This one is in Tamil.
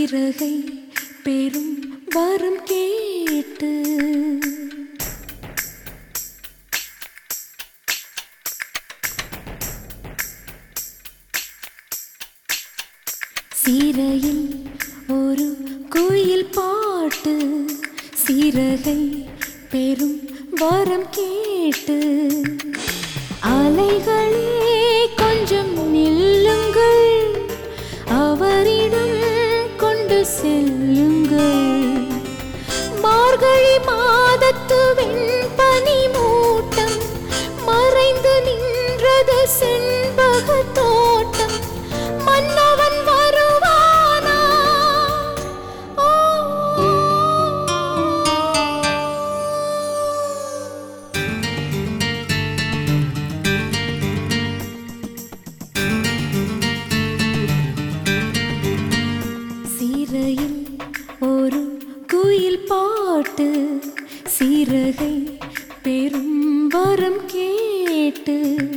சீரகை பெரும் வரம் கேட்டு சீரையில் ஒரு குயில் பாட்டு சீரகை பெரும் வரம் கேட்டு அலைகளே கொஞ்சம் நில்லுங்கள் அவரிடம் கொண்டு செல்லுங்கள் மார்கழி மாதத்து வெண்பனி மூட்டம் மறைந்து நின்றது செண்பக தோட்டம் மன்னவன் வருவானா ஓ சீரையில் ஒரு குயில் பாட்டு சீரகை பெரும் வரம் கேட்டு